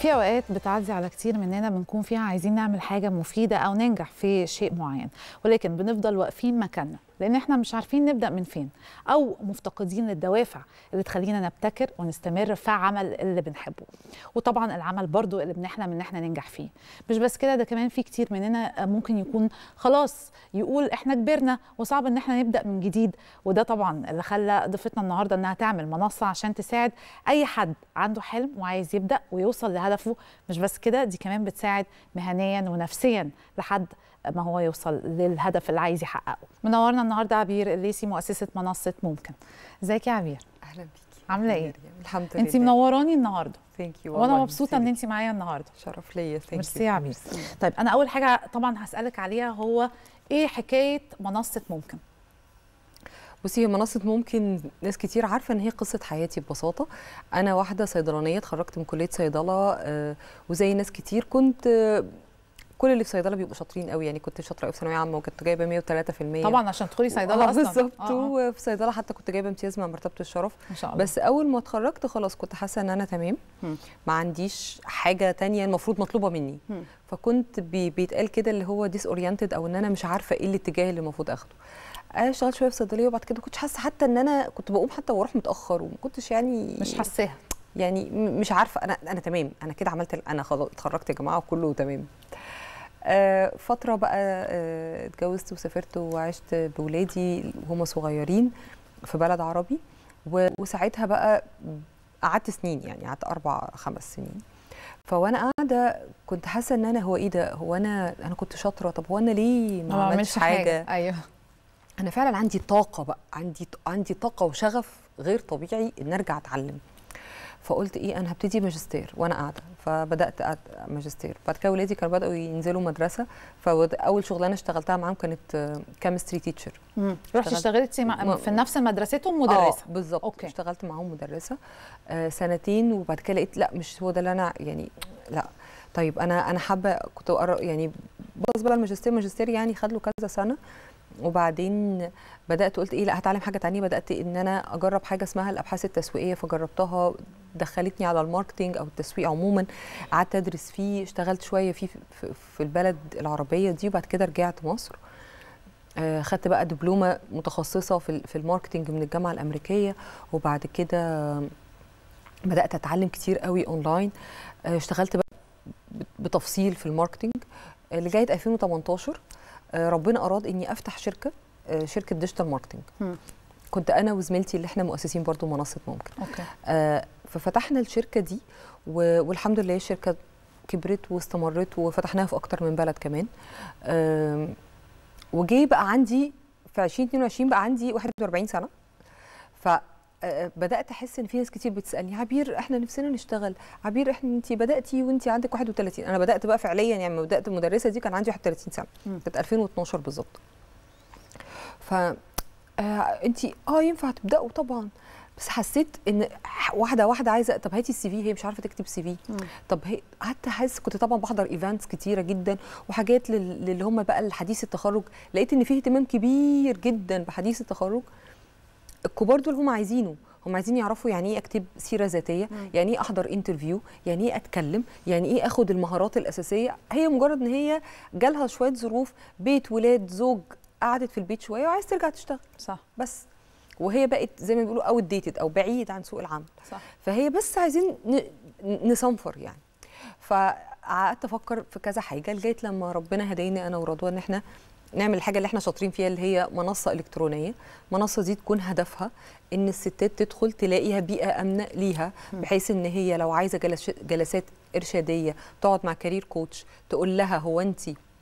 في اوقات بتعدي على كتير مننا بنكون فيها عايزين نعمل حاجه مفيده او ننجح في شيء معين ولكن بنفضل واقفين مكاننا لان احنا مش عارفين نبدا من فين او مفتقدين الدوافع اللي تخلينا نبتكر ونستمر في عمل اللي بنحبه وطبعا العمل برضو اللي بنحلم ان احنا ننجح فيه مش بس كده ده كمان في كتير مننا ممكن يكون خلاص يقول احنا كبرنا وصعب ان احنا نبدا من جديد وده طبعا اللي خلى ضيفتنا النهارده انها تعمل منصه عشان تساعد اي حد عنده حلم وعايز يبدا ويوصل لهدفه مش بس كده دي كمان بتساعد مهنيا ونفسيا لحد ما هو يوصل للهدف اللي عايز يحققه منورنا النهارده عبير الليسي مؤسسه منصه ممكن ازيك يا عبير اهلا بيكي عامله ايه الحمد لله انت منوراني النهارده ثانك يو وانا مبسوطه ان انت معايا النهارده شرف ليا ثانك يو ميرسي يا عبير طيب انا اول حاجه طبعا هسالك عليها هو ايه حكايه منصه ممكن بصي هي منصة ممكن ناس كتير عارفة ان هي قصة حياتي ببساطة انا واحدة صيدلانية اتخرجت من كلية صيدلة آه، وزي ناس كتير كنت آه، كل اللي في صيدله بيبقوا شاطرين قوي يعني كنت شاطره قوي في ثانويه عامه وكنت جايبه 103% طبعا عشان تدخلي صيدله آه، اصلا بالظبط آه، آه. وفي صيدله حتى كنت جايبه امتياز مع مرتبه الشرف ما شاء الله بس اول ما اتخرجت خلاص كنت حاسه ان انا تمام مم. ما عنديش حاجه تانية المفروض مطلوبه مني مم. فكنت بي بيتقال كده اللي هو ديس اورينتد او ان انا مش عارفه ايه الاتجاه اللي المفروض اخده انا اشتغلت شويه في صيدليه وبعد كده كنتش حاسه حتى ان انا كنت بقوم حتى واروح متاخر وما كنتش يعني مش حاساها يعني م- مش عارفه انا انا تمام انا كده عملت ال- انا خلاص اتخرجت يا جماعه وكله تمام آه فتره بقى آه اتجوزت وسافرت وعشت بولادي وهم صغيرين في بلد عربي و- وساعتها بقى قعدت سنين يعني قعدت اربع خمس سنين فوانا قاعده كنت حاسه ان انا هو ايه ده هو انا انا كنت شاطره طب هو انا ليه ما, عملتش حاجه ايوه انا فعلا عندي طاقه بقى عندي عندي طاقه وشغف غير طبيعي ان ارجع اتعلم فقلت ايه انا هبتدي ماجستير وانا قاعده فبدات أت- ماجستير بعد كده ولادي كانوا بداوا ينزلوا مدرسه فاول شغلانه اشتغلتها معاهم كانت كيمستري تيتشر مم. رحتي اشتغلت- اشتغلتي مع م- في نفس مدرستهم مدرسه اه بالظبط أوكي. اشتغلت معاهم مدرسه آه سنتين وبعد كده لقيت لا مش هو ده اللي انا يعني لا طيب انا انا حابه كنت أقرأ يعني بس بقى الماجستير ماجستير يعني خد له كذا سنه وبعدين بدات قلت ايه لا هتعلم حاجه تانية بدات ان انا اجرب حاجه اسمها الابحاث التسويقيه فجربتها دخلتني على الماركتينج او التسويق عموما قعدت ادرس فيه اشتغلت شويه فيه في, في البلد العربيه دي وبعد كده رجعت مصر آه، خدت بقى دبلومه متخصصه في ال- في الماركتينج من الجامعه الامريكيه وبعد كده بدات اتعلم كتير قوي اونلاين آه، اشتغلت بقى ب- بتفصيل في الماركتينج آه، لغايه 2018 آه، ربنا اراد اني افتح شركه آه، شركه ديجيتال ماركتينج مم. كنت انا وزميلتي اللي احنا مؤسسين برضو منصه ممكن اوكي آه، ففتحنا الشركه دي و- والحمد لله الشركه كبرت واستمرت وفتحناها في اكتر من بلد كمان آم، وجي بقى عندي في 2022 بقى عندي 41 سنه ف آه، بدات احس ان في ناس كتير بتسالني عبير احنا نفسنا نشتغل عبير احنا انت بداتي وانت عندك 31 انا بدات بقى فعليا يعني لما بدات المدرسه دي كان عندي 31 سنه مم. كانت 2012 بالظبط ف انت اه ينفع تبداوا طبعا بس حسيت ان ح- واحده واحده عايزه طب هاتي السي في هي مش عارفه تكتب سي في مم. طب هي قعدت احس كنت طبعا بحضر ايفنتس كتيره جدا وحاجات لل- للي هم بقى الحديث التخرج لقيت ان فيه اهتمام كبير جدا بحديث التخرج الكبار دول هم عايزينه هم عايزين يعرفوا يعني ايه اكتب سيره ذاتيه مم. يعني ايه احضر انترفيو يعني ايه اتكلم يعني ايه اخد المهارات الاساسيه هي مجرد ان هي جالها شويه ظروف بيت ولاد زوج قعدت في البيت شويه وعايز ترجع تشتغل صح بس وهي بقت زي ما بيقولوا اوت ديتد او بعيد عن سوق العمل صح فهي بس عايزين ن- نصنفر يعني فقعدت افكر في كذا حاجه لغايه لما ربنا هداني انا ورضوى ان احنا نعمل الحاجه اللي احنا شاطرين فيها اللي هي منصه الكترونيه المنصه دي تكون هدفها ان الستات تدخل تلاقيها بيئه امنه ليها بحيث ان هي لو عايزه جلس جلسات ارشاديه تقعد مع كارير كوتش تقول لها هو انت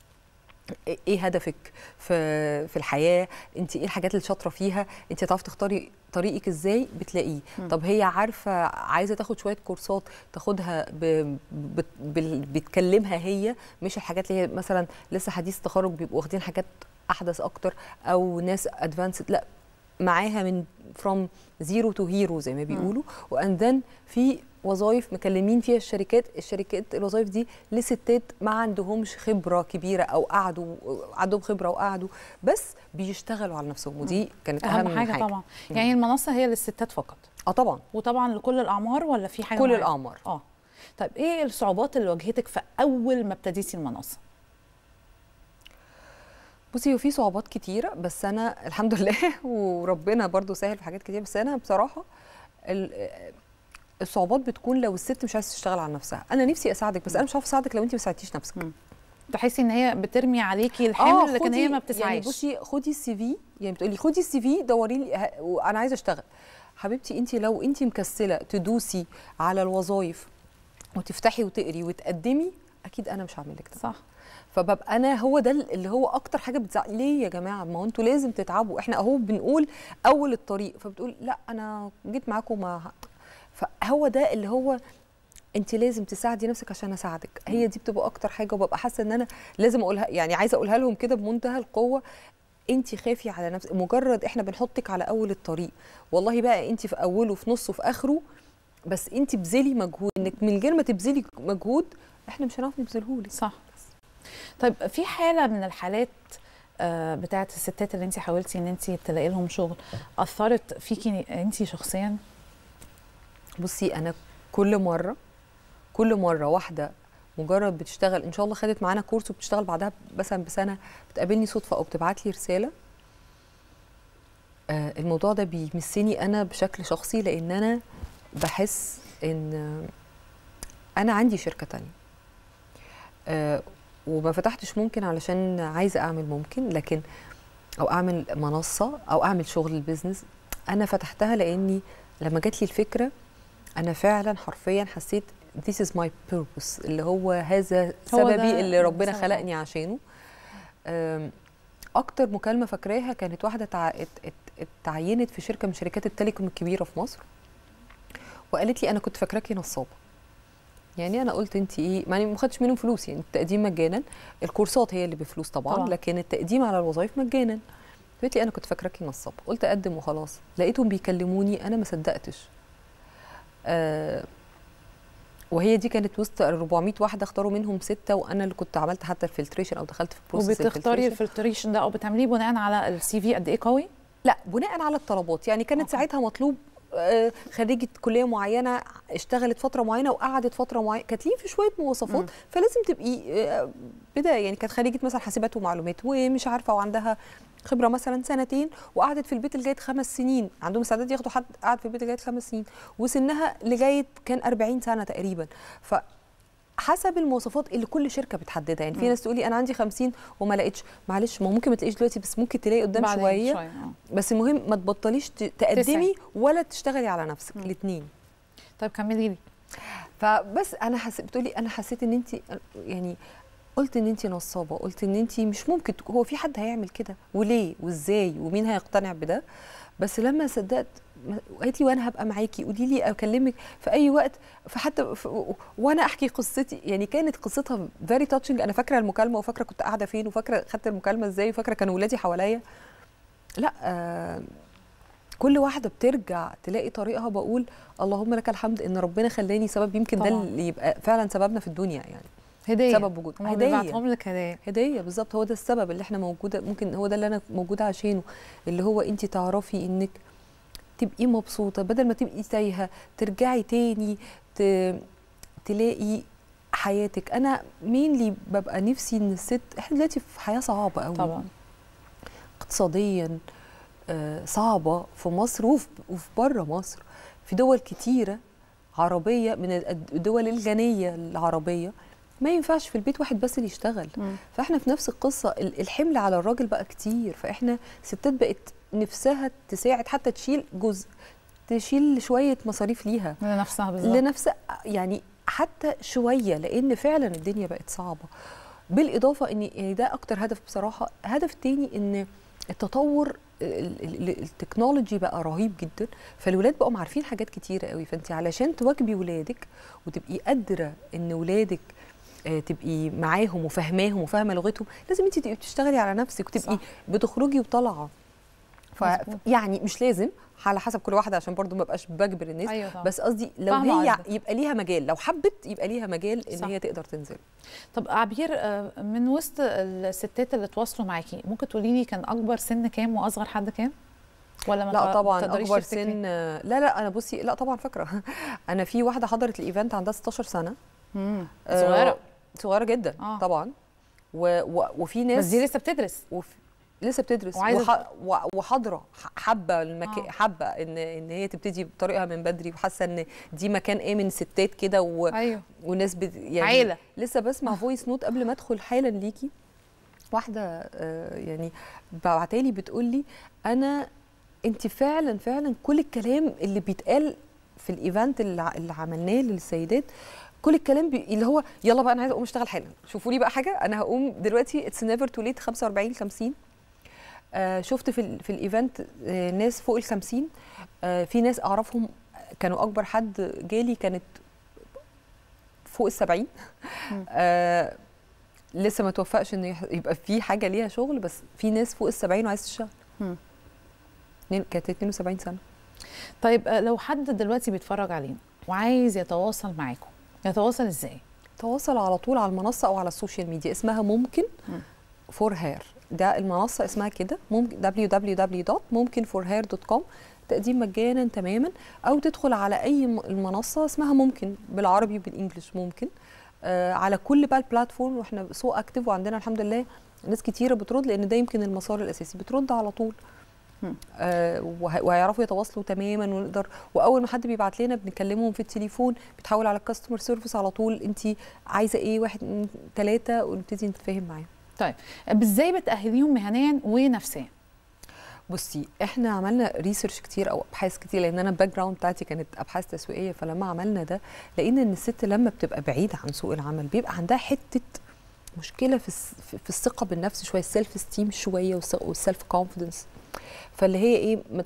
ايه هدفك في في الحياه انت ايه الحاجات اللي شاطره فيها انت هتعرفي تختاري طريقك ازاي بتلاقيه مم. طب هي عارفه عايزه تاخد شويه كورسات تاخدها ب... ب... بال- بتكلمها هي مش الحاجات اللي هي مثلا لسه حديث تخرج بيبقوا واخدين حاجات احدث اكتر او ناس ادفانسد لا معاها من فروم زيرو تو هيرو زي ما بيقولوا واند ذن في وظائف مكلمين فيها الشركات الشركات الوظائف دي لستات ما عندهمش خبره كبيره او قعدوا عندهم خبره وقعدوا بس بيشتغلوا على نفسهم ودي كانت اهم, اهم حاجه, حاجه طبعا يعني المنصه هي للستات فقط اه طبعا وطبعا لكل الاعمار ولا في حاجه كل معينة؟ الاعمار اه طيب ايه الصعوبات اللي واجهتك في اول ما ابتديتي المنصه بصي هو في صعوبات كتيرة بس أنا الحمد لله وربنا برضو سهل في حاجات كتير بس أنا بصراحة ال- الصعوبات بتكون لو الست مش عايزة تشتغل على نفسها أنا نفسي أساعدك بس أنا مش عارفة أساعدك لو أنت ما ساعدتيش نفسك مم. تحسي ان هي بترمي عليكي الحمل لكن هي ما يعني بتسعاش بصي خدي السي في يعني بتقولي خدي السي في دوري لي ه- وانا عايزه اشتغل حبيبتي انت لو انت مكسله تدوسي على الوظائف وتفتحي وتقري وتقدمي اكيد انا مش هعمل لك ده صح فببقى انا هو ده اللي هو اكتر حاجه بتزعل ليه يا جماعه ما هو انتوا لازم تتعبوا احنا اهو بنقول اول الطريق فبتقول لا انا جيت معاكم ما فهو ده اللي هو انت لازم تساعدي نفسك عشان اساعدك هي دي بتبقى اكتر حاجه وببقى حاسه ان انا لازم اقولها يعني عايزه اقولها لهم كده بمنتهى القوه انت خافي على نفسك مجرد احنا بنحطك على اول الطريق والله بقى انت في اوله في نصه في اخره بس انت بذلي مجهود انك من غير ما تبذلي مجهود احنا مش هنعرف نبذلهولك صح طيب في حاله من الحالات آه، بتاعه الستات اللي انت حاولتي ان انت تلاقي لهم شغل اثرت فيكي انت شخصيا بصي انا كل مره كل مره واحده مجرد بتشتغل ان شاء الله خدت معانا كورس وبتشتغل بعدها مثلا بسنه بتقابلني صدفه او بتبعت لي رساله آه الموضوع ده بيمسني انا بشكل شخصي لان انا بحس ان آه، انا عندي شركه تانية آه وما فتحتش ممكن علشان عايزه اعمل ممكن لكن او اعمل منصه او اعمل شغل البيزنس انا فتحتها لاني لما جات لي الفكره انا فعلا حرفيا حسيت this is my purpose اللي هو هذا هو سببي ده اللي ربنا سبب. خلقني عشانه أم، اكتر مكالمه فاكراها كانت واحده تع... ات... ات... اتعينت في شركه من شركات التليكوم الكبيره في مصر وقالت لي انا كنت فاكراكي نصابه يعني انا قلت انت ايه يعني ما خدتش منهم فلوس يعني التقديم مجانا الكورسات هي اللي بفلوس طبعا, طبعاً. طبعا. لكن التقديم على الوظائف مجانا قالت لي انا كنت فاكراكي نصابه قلت اقدم وخلاص لقيتهم بيكلموني انا ما صدقتش آه وهي دي كانت وسط 400 واحده اختاروا منهم سته وانا اللي كنت عملت حتى الفلتريشن او دخلت في بروسيس وبتختاري الفلتريشن ده او بتعمليه بناء على السي في قد ايه قوي لا بناء على الطلبات يعني كانت أوكي. ساعتها مطلوب آه، خريجه كليه معينه اشتغلت فتره معينه وقعدت فتره معينه كانت ليه في شويه مواصفات مم. فلازم تبقي آه، بدايه يعني كانت خريجه مثلا حاسبات ومعلومات ومش عارفه وعندها خبره مثلا سنتين وقعدت في البيت لغايه خمس سنين عندهم استعداد ياخدوا حد قعد في البيت لغايه خمس سنين وسنها لغايه كان 40 سنه تقريبا ف حسب المواصفات اللي كل شركه بتحددها يعني في مم. ناس تقولي انا عندي 50 وما لقيتش معلش ما هو ممكن ما تلاقيش دلوقتي بس ممكن تلاقي قدام بعدين شويه آه. بس المهم ما تبطليش ت- تقدمي ولا تشتغلي على نفسك مم. الاثنين طيب كملي لي فبس انا حسيت بتقولي انا حسيت ان انت يعني قلت ان انت نصابه قلت ان انت مش ممكن تك- هو في حد هيعمل كده وليه وازاي ومين هيقتنع بده بس لما صدقت ما- قالت لي وانا هبقى معاكي قولي لي اكلمك في اي وقت فحتى ف... وانا احكي قصتي يعني كانت قصتها فيري تاتشنج انا فاكره المكالمه وفاكره كنت قاعده فين وفاكره خدت المكالمه ازاي وفاكره كانوا ولادي حواليا لا آه كل واحده بترجع تلاقي طريقها بقول اللهم لك الحمد ان ربنا خلاني سبب يمكن ده طبعاً. اللي يبقى فعلا سببنا في الدنيا يعني هديه سبب وجود هم هديه بيبعتهم لك هدايا هديه بالظبط هو ده السبب اللي احنا موجوده ممكن هو ده اللي انا موجوده عشانه اللي هو انت تعرفي انك تبقي مبسوطه بدل ما تبقي تايهه ترجعي تاني ت... تلاقي حياتك انا مين اللي ببقى نفسي ان الست احنا دلوقتي في حياه صعبه قوي طبعا اقتصاديا آه، صعبه في مصر وفي وفي بره مصر في دول كتيره عربيه من الد- الدول الغنيه العربيه ما ينفعش في البيت واحد بس اللي يشتغل مم. فاحنا في نفس القصه ال- الحمل على الراجل بقى كتير فاحنا ستات بقت نفسها تساعد حتى تشيل جزء تشيل شويه مصاريف ليها لنفسها بالظبط لنفسها يعني حتى شويه لان فعلا الدنيا بقت صعبه بالاضافه ان يعني ده اكتر هدف بصراحه هدف تاني ان التطور ال- ال- التكنولوجي بقى رهيب جدا فالولاد بقوا عارفين حاجات كتيره قوي فانت علشان تواكبي ولادك وتبقي قادره ان ولادك آه، تبقي معاهم وفاهماهم وفاهمه لغتهم لازم انت تبقي بتشتغلي على نفسك وتبقي صح. بتخرجي وطالعه ف مظبوط. يعني مش لازم على حسب كل واحده عشان برضو ما بقاش بجبر الناس ايوه طبعا بس قصدي لو فاهمة هي قصدك. يبقى ليها مجال لو حبت يبقى ليها مجال ان صح. هي تقدر تنزل طب عبير آه، من وسط الستات اللي تواصلوا معاكي ممكن تقولي لي كان اكبر سن كام واصغر حد كام ولا ما لا تع- طبعا تقدريش اكبر تفتكري؟ سن لا لا انا بصي لا طبعا فاكره انا في واحده حضرت الايفنت عندها 16 سنه مم. آه، صغيره صغيره جدا آه. طبعا و و وفي ناس بس دي لسه بتدرس وف... لسه بتدرس وعايزة وح... و... وحاضره ح- حابه المكان آه. حابه ان ان هي تبتدي بطريقها من بدري وحاسه ان دي مكان امن ستات كده و... ايوه وناس بت... يعني عيلة. لسه بسمع فويس نوت قبل ما ادخل حالا ليكي واحده آه، يعني بعتالي بتقول لي انا انت فعلا فعلا كل الكلام اللي بيتقال في الايفنت اللي, ع- اللي عملناه للسيدات كل الكلام بي... اللي هو يلا بقى انا عايزه اقوم اشتغل حالا شوفوا لي بقى حاجه انا هقوم دلوقتي اتس نيفر تو ليت 45 50 آه شفت في ال... في الايفنت آه ناس فوق ال 50 آه في ناس اعرفهم كانوا اكبر حد جالي كانت فوق ال 70 مم. آه لسه ما توفقش ان يح- يبقى في حاجه ليها شغل بس في ناس فوق ال 70 وعايزه تشتغل مم. اتنين- كانت 72 سنه طيب آه، لو حد دلوقتي بيتفرج علينا وعايز يتواصل معاكم يتواصل ازاي تواصل على طول على المنصه او على السوشيال ميديا اسمها ممكن مم. فور هير ده المنصه اسمها كده ممكن www.mumkinforhair.com تقديم مجانا تماما او تدخل على اي م- المنصه اسمها ممكن بالعربي وبالانجلش ممكن آه على كل بقى البلاتفورم واحنا سو اكتف وعندنا الحمد لله ناس كتيره بترد لان ده يمكن المسار الاساسي بترد على طول مم. آه وه- وهيعرفوا يتواصلوا تماما ونقدر واول ما حد بيبعت لنا بنكلمهم في التليفون بتحول على الكاستمر سيرفيس على طول انت عايزه ايه واحد اتنين، تلاته ونبتدي نتفاهم معاهم طيب ازاي بتاهليهم مهنيا ونفسيا بصي احنا عملنا ريسيرش كتير او ابحاث كتير لان انا الباك جراوند بتاعتي كانت ابحاث تسويقيه فلما عملنا ده لقينا ان الست لما بتبقى بعيده عن سوق العمل بيبقى عندها حته مشكله في الس- في- في الثقه بالنفس شويه السيلف استيم شويه والسيلف كونفيدنس فاللي هي ايه مت-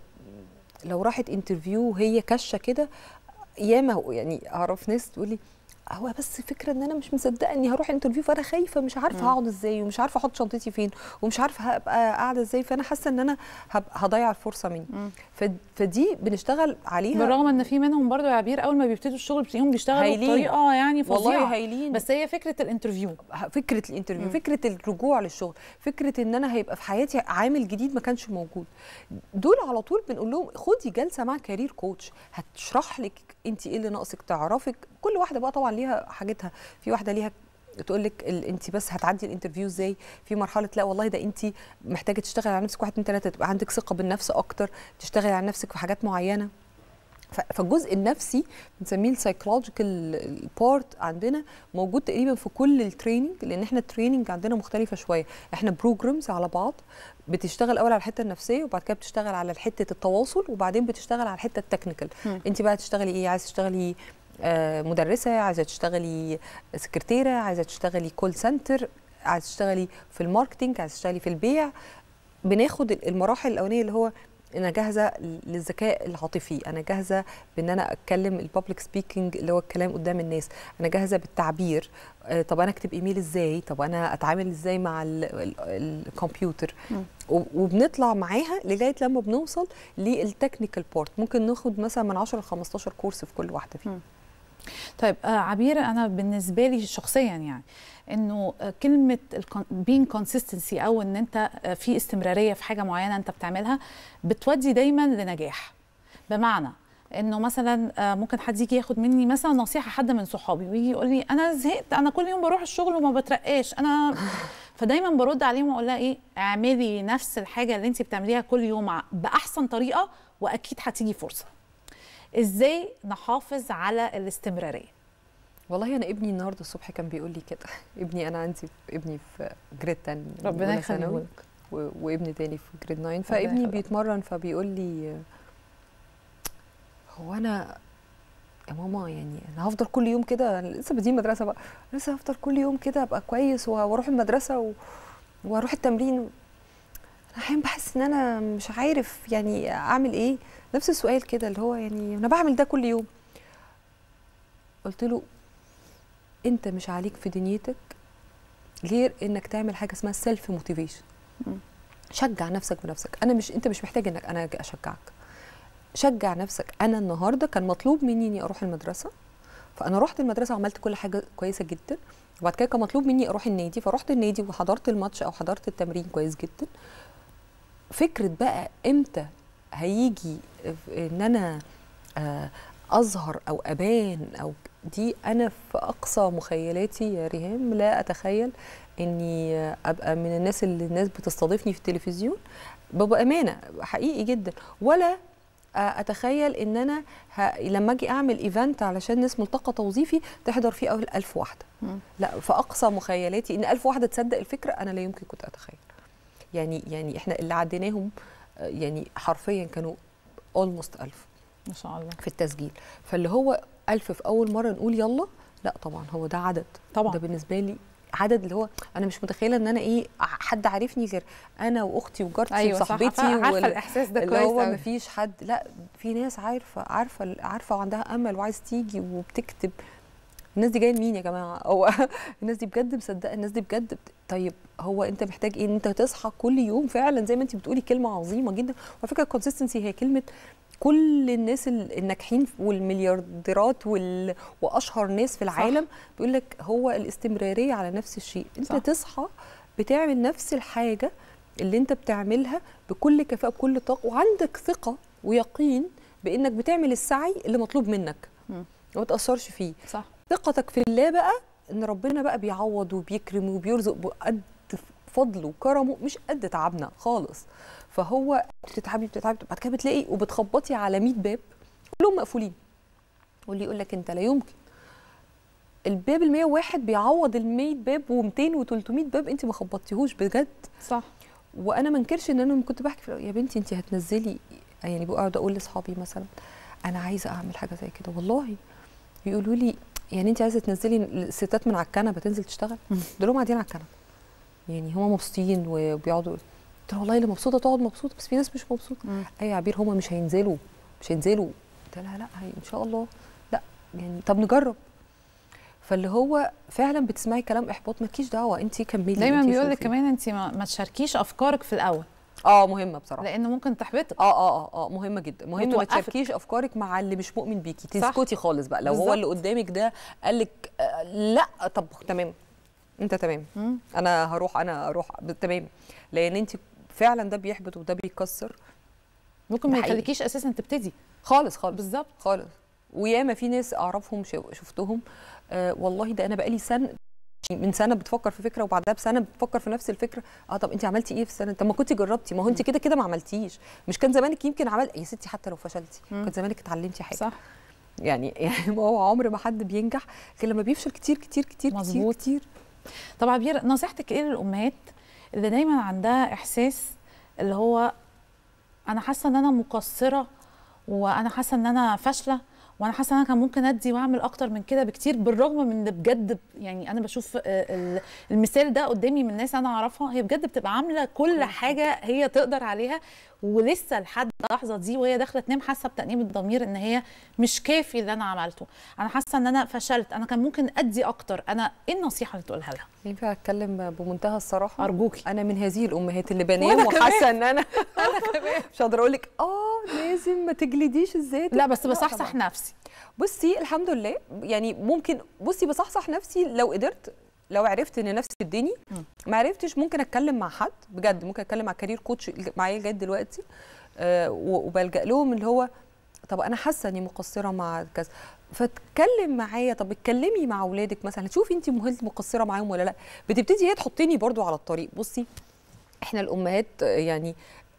لو راحت انترفيو وهي كشه كده ياما هو- يعني اعرف ناس تقول لي هو بس فكره ان انا مش مصدقه اني هروح انترفيو فانا خايفه مش عارفه مم. هقعد ازاي ومش عارفه احط شنطتي فين ومش عارفه هبقى قاعده ازاي فانا حاسه ان انا هب- هضيع الفرصه مني مم. ف- فدي بنشتغل عليها بالرغم ان في منهم برضو يا عبير اول ما بيبتدوا الشغل بتلاقيهم بيشتغلوا هايلين. بطريقه يعني والله فظيعه هايلين بس هي فكره الانترفيو فكره الانترفيو مم. فكره الرجوع للشغل فكره ان انا هيبقى في حياتي عامل جديد ما كانش موجود دول على طول بنقول لهم خدي جلسه مع كارير كوتش هتشرح لك انت ايه اللي ناقصك تعرفك كل واحده بقى طبعا ليها حاجتها في واحده ليها تقول لك انت بس هتعدي الانترفيو ازاي في مرحله لا والله ده انت محتاجه تشتغلي على نفسك واحد اتنين تلاته تبقى عندك ثقه بالنفس اكتر تشتغلي على نفسك في حاجات معينه ف- فالجزء النفسي بنسميه السايكولوجيكال بارت عندنا موجود تقريبا في كل التريننج لان احنا التريننج عندنا مختلفه شويه احنا بروجرامز على بعض بتشتغل اول على الحته النفسيه وبعد كده بتشتغل على حته التواصل وبعدين بتشتغل على الحته التكنيكال مم. انت بقى تشتغلي ايه عايزه تشتغلي آه، مدرسه عايزه تشتغلي سكرتيره عايزه تشتغلي كول سنتر عايزه تشتغلي في الماركتينج عايزه تشتغلي في البيع بناخد المراحل الاولانيه اللي هو انا جاهزه للذكاء العاطفي انا جاهزه بان انا اتكلم الببليك سبيكينج اللي هو الكلام قدام الناس انا جاهزه بالتعبير آه، طب انا اكتب ايميل ازاي طب انا اتعامل ازاي مع ال- ال- الكمبيوتر مم. و- وبنطلع معاها لغايه لما بنوصل للتكنيكال بورت ممكن ناخد مثلا من 10 ل 15 كورس في كل واحده فيهم طيب آه عبير انا بالنسبه لي شخصيا يعني انه آه، كلمه بين كونسيستنسي او ان انت آه، في استمراريه في حاجه معينه انت بتعملها بتودي دايما لنجاح بمعنى انه مثلا آه، ممكن حد يجي ياخد مني مثلا نصيحه حد من صحابي ويجي يقول لي انا زهقت انا كل يوم بروح الشغل وما بترقاش انا فدايما برد عليهم واقول لها ايه اعملي نفس الحاجه اللي انت بتعمليها كل يوم ع- باحسن طريقه واكيد هتيجي فرصه ازاي نحافظ على الاستمراريه والله انا ابني النهارده الصبح كان بيقول لي كده ابني انا عندي ابني في جريد 10 ربنا أولى يخليه ثانوي، لك و- وابن تاني في جريد 9 فابني يخليك. بيتمرن فبيقول لي هو انا يا ماما يعني انا هفضل كل يوم كده أنا لسه بادئين مدرسه بقى لسه هفضل كل يوم كده ابقى كويس و- واروح المدرسه و... واروح التمرين انا احيانا بحس ان انا مش عارف يعني اعمل ايه نفس السؤال كده اللي هو يعني انا بعمل ده كل يوم قلت له انت مش عليك في دنيتك غير انك تعمل حاجه اسمها سيلف موتيفيشن مم. شجع نفسك بنفسك انا مش انت مش محتاج انك انا أجي اشجعك شجع نفسك انا النهارده كان مطلوب مني اني اروح المدرسه فانا رحت المدرسه وعملت كل حاجه كويسه جدا وبعد كده كان مطلوب مني اروح النادي فرحت النادي وحضرت الماتش او حضرت التمرين كويس جدا فكره بقى امتى هيجي ان انا آه، اظهر او ابان او دي انا في اقصى مخيلاتي يا ريهام لا اتخيل اني ابقى من الناس اللي الناس بتستضيفني في التلفزيون ببقى امانه حقيقي جدا ولا اتخيل ان انا ه... لما اجي اعمل ايفنت علشان ناس ملتقى توظيفي تحضر فيه اول ألف واحده مم. لا في اقصى مخيلاتي ان ألف واحده تصدق الفكره انا لا يمكن كنت اتخيل يعني يعني احنا اللي عديناهم آه، يعني حرفيا كانوا اولموست ألف ما شاء الله في التسجيل فاللي هو ألف في أول مرة نقول يلا لا طبعا هو ده عدد طبعا ده بالنسبة لي عدد اللي هو أنا مش متخيلة إن أنا إيه حد عارفني غير أنا وأختي وجارتي ايوه صح وصاحبتي عارفه وال- الاحساس ده اللي كويس هو قوي. مفيش حد لا في ناس عارفة عارفة عارفة وعندها أمل وعايز تيجي وبتكتب الناس دي جايه لمين يا جماعه هو الناس دي بجد مصدقه الناس دي بجد بت... طيب هو انت محتاج ايه ان انت تصحى كل يوم فعلا زي ما انت بتقولي كلمه عظيمه جدا وعلى فكره الكونسستنسي هي كلمه كل الناس ال- الناجحين والمليارديرات وال... واشهر ناس في العالم بيقول لك هو الاستمراريه على نفس الشيء انت صح. صح. تصحى بتعمل نفس الحاجه اللي انت بتعملها بكل كفاءه بكل طاقه وعندك ثقه ويقين بانك بتعمل السعي اللي مطلوب منك مم. وما تاثرش فيه صح ثقتك في الله بقى ان ربنا بقى بيعوض وبيكرم وبيرزق بقد فضله وكرمه مش قد تعبنا خالص فهو بتتعبي بتتعبي بعد كده بتلاقي وبتخبطي على 100 باب كلهم مقفولين واللي يقول لك انت لا يمكن الباب ال 101 بيعوض ال 100 باب و200 و300 باب انت ما خبطتيهوش بجد صح وانا ما انكرش ان انا كنت بحكي في الأول، يا بنتي انت هتنزلي يعني بقعد اقول لاصحابي مثلا انا عايزه اعمل حاجه زي كده والله يقولوا لي يعني انت عايزه تنزلي الستات من على الكنبه تنزل تشتغل مم. دول هم قاعدين على الكنبه يعني هم مبسوطين وبيقعدوا قلت لها والله اللي مبسوطه تقعد مبسوطه بس في ناس مش مبسوطه مم. اي يا عبير هم مش هينزلوا مش هينزلوا قلت لها لا هي ان شاء الله لا يعني طب نجرب فاللي هو فعلا بتسمعي كلام احباط مالكيش دعوه انت كملي دايما انتي بيقول لك شوفي. كمان انت ما, ما تشاركيش افكارك في الاول اه مهمه بصراحه لان ممكن تحبطك اه اه اه اه مهمه جدا مهم ما وتوقفك. تشاركيش افكارك مع اللي مش مؤمن بيكي صح. تسكتي خالص بقى لو بالظبط. هو اللي قدامك ده قال لك آه لا طب تمام انت تمام مم. انا هروح انا اروح ب- تمام لان انت فعلا ده بيحبط وده بيكسر ممكن ده ما حقيقي. يخليكيش اساسا تبتدي خالص خالص بالظبط خالص وياما في ناس اعرفهم شو- شفتهم آه والله ده انا بقالي سنه من سنه بتفكر في فكره وبعدها بسنه بتفكر في نفس الفكره اه طب انت عملتي ايه في السنه طب ما كنت جربتي ما هو انت كده كده ما عملتيش مش كان زمانك يمكن عمل يا ستي حتى لو فشلتي مم. كان زمانك اتعلمتي حاجه صح يعني يعني ما هو عمر ما حد بينجح غير لما بيفشل كتير كتير كتير مظبوط. كتير كتير طب عبير نصيحتك ايه للامهات اللي دايما عندها احساس اللي هو انا حاسه ان انا مقصره وانا حاسه ان انا فاشله وانا حاسه ان انا كان ممكن ادي واعمل اكتر من كده بكتير بالرغم من ان بجد يعني انا بشوف آه، ال- المثال ده قدامي من ناس انا اعرفها هي بجد بتبقى عامله كل حاجه هي تقدر عليها ولسه لحد اللحظه دي وهي داخله تنام حاسه بتانيب الضمير ان هي مش كافي اللي انا عملته انا حاسه ان انا فشلت انا كان ممكن ادي اكتر انا ايه النصيحه اللي تقولها لها ينفع اتكلم بمنتهى الصراحه ارجوكي انا من هذه الامهات اللي وأنا بنام كمان. وحاسه ان انا مش هقدر اقول لك اه لازم ما تجلديش الذات لا بس طبعاً. بصحصح نفسي بصي الحمد لله يعني ممكن بصي بصحصح نفسي لو قدرت لو عرفت ان نفسي تديني مم. ما عرفتش ممكن اتكلم مع حد بجد ممكن اتكلم مع كارير كوتش معايا لغايه دلوقتي آه و- وبلجا لهم اللي هو طب انا حاسه اني مقصره مع كذا فتكلم معايا طب اتكلمي مع اولادك مثلا شوفي انت مهل مقصره معاهم ولا لا بتبتدي هي تحطني برضو على الطريق بصي احنا الامهات آه، يعني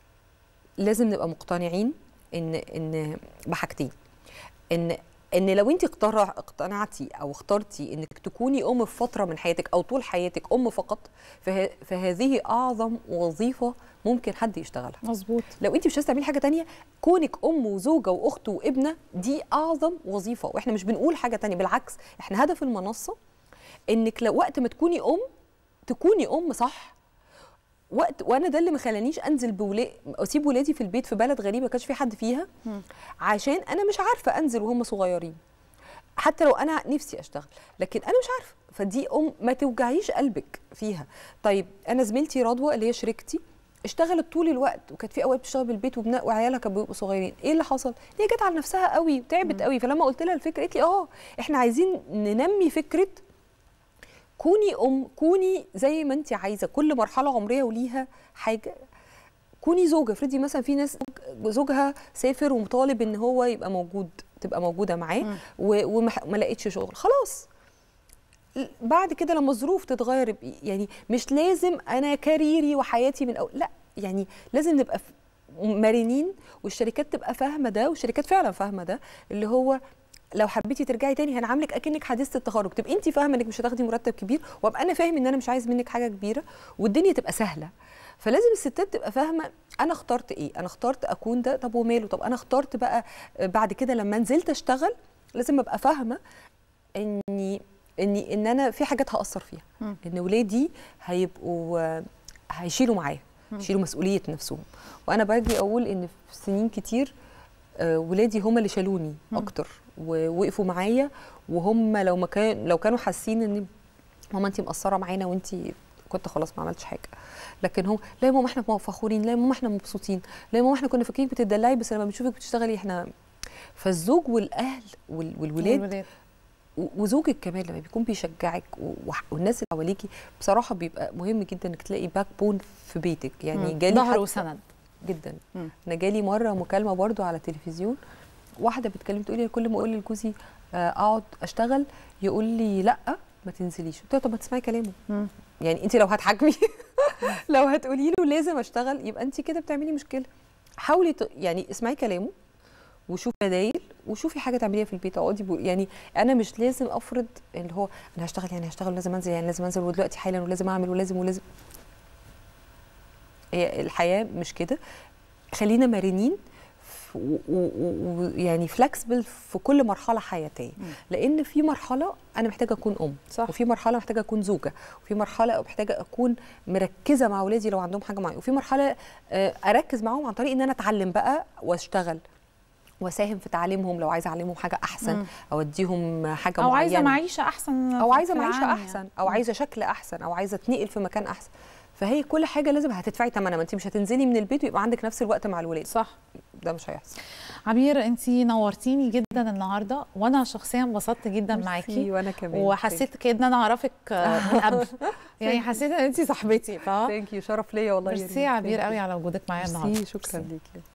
لازم نبقى مقتنعين ان ان بحاجتين ان ان لو انت اقترع اقتنعتي او اخترتي انك تكوني ام في فتره من حياتك او طول حياتك ام فقط فه فهذه اعظم وظيفه ممكن حد يشتغلها مظبوط لو انت مش عايزه تعملي حاجه تانية كونك ام وزوجه واخت وابنه دي اعظم وظيفه واحنا مش بنقول حاجه تانية بالعكس احنا هدف المنصه انك لو وقت ما تكوني ام تكوني ام صح وقت وانا ده اللي ما خلانيش انزل بولا اسيب ولادي في البيت في بلد غريبه ما كانش في حد فيها مم. عشان انا مش عارفه انزل وهم صغيرين حتى لو انا نفسي اشتغل لكن انا مش عارفه فدي ام ما توجعيش قلبك فيها طيب انا زميلتي رضوى اللي هي شريكتي اشتغلت طول الوقت وكانت في اوقات بتشتغل بالبيت وبنا وعيالها كانوا بيبقوا صغيرين ايه اللي حصل هي جت على نفسها قوي وتعبت قوي فلما قلت لها الفكره قالت لي اه احنا عايزين ننمي فكره كوني ام كوني زي ما انت عايزه كل مرحله عمريه وليها حاجه كوني زوجه افرضي مثلا في ناس زوجها سافر ومطالب ان هو يبقى موجود تبقى موجوده معاه مم. و- وما ما لقيتش شغل خلاص ل- بعد كده لما الظروف تتغير يبقى- يعني مش لازم انا كاريري وحياتي من أول لا يعني لازم نبقى ف- مرنين والشركات تبقى فاهمه ده والشركات فعلا فاهمه ده اللي هو لو حبيتي ترجعي تاني هنعاملك اكنك حديثه التخرج تبقى انت فاهمه انك مش هتاخدي مرتب كبير وابقى انا فاهم ان انا مش عايز منك حاجه كبيره والدنيا تبقى سهله فلازم الستات تبقى فاهمه انا اخترت ايه انا اخترت اكون ده طب وماله طب انا اخترت بقى بعد كده لما نزلت اشتغل لازم ابقى فاهمه اني اني ان انا في حاجات هاثر فيها مم. ان ولادي هيبقوا آه، هيشيلوا معايا يشيلوا مسؤوليه نفسهم وانا باجي اقول ان في سنين كتير آه، ولادي هم اللي شالوني مم. اكتر ووقفوا معايا وهم لو ما كان لو كانوا حاسين ان ماما انت مقصره معانا وانت كنت خلاص ما عملتش حاجه لكن هو لا يا ماما احنا فخورين لا يا ماما احنا مبسوطين لا يا ماما احنا كنا فاكرين بتدلعي بس لما بنشوفك بتشتغلي احنا فالزوج والاهل وال- والولاد والولاد. و- وزوجك كمان لما بيكون بيشجعك و- وح- والناس اللي حواليكي بصراحه بيبقى مهم جدا انك تلاقي باك بون في بيتك يعني مم. جالي ظهر حتى- وسند جدا مم. انا جالي مره مكالمه برضو على التلفزيون واحده بتكلم تقول لي كل ما اقول لجوزي آه، اقعد اشتغل يقول لي لا ما تنزليش قلت له طب ما تسمعي كلامه مم. يعني انت لو هتحاكمي لو هتقولي له لازم اشتغل يبقى انت كده بتعملي مشكله حاولي ت... يعني اسمعي كلامه وشوفي بدايل وشوفي حاجه تعمليها في البيت اقعدي بو... يعني انا مش لازم افرض اللي هو انا هشتغل يعني هشتغل لازم انزل يعني لازم انزل ودلوقتي حالا ولازم اعمل ولازم ولازم هي الحياه مش كده خلينا مرنين ويعني فلكسبل في كل مرحله حياتيه مم. لان في مرحله انا محتاجه اكون ام صح. وفي مرحله محتاجه اكون زوجه وفي مرحله محتاجه اكون مركزه مع اولادي لو عندهم حاجه معايا وفي مرحله آه، اركز معاهم عن طريق ان انا اتعلم بقى واشتغل واساهم في تعليمهم لو عايزه اعلمهم حاجه احسن مم. او اديهم حاجه او معينه عايزه معيشه احسن او في عايزه معيشه العالم احسن يعني. او عايزه شكل احسن او عايزه اتنقل في مكان احسن فهي كل حاجه لازم هتدفعي ثمنها ما انت مش هتنزلي من البيت ويبقى عندك نفس الوقت مع الولاد صح ده مش هيحصل عبير انت نورتيني جدا النهارده وانا شخصيا انبسطت جدا معاكي وانا كمان وحسيت كده ان انا اعرفك آه، من قبل يعني حسيت ان انت صاحبتي ف ثانك يو شرف ليا والله يا ميرسي يا ريم. عبير Thank you. قوي على وجودك معايا النهارده ميرسي شكرا ليكي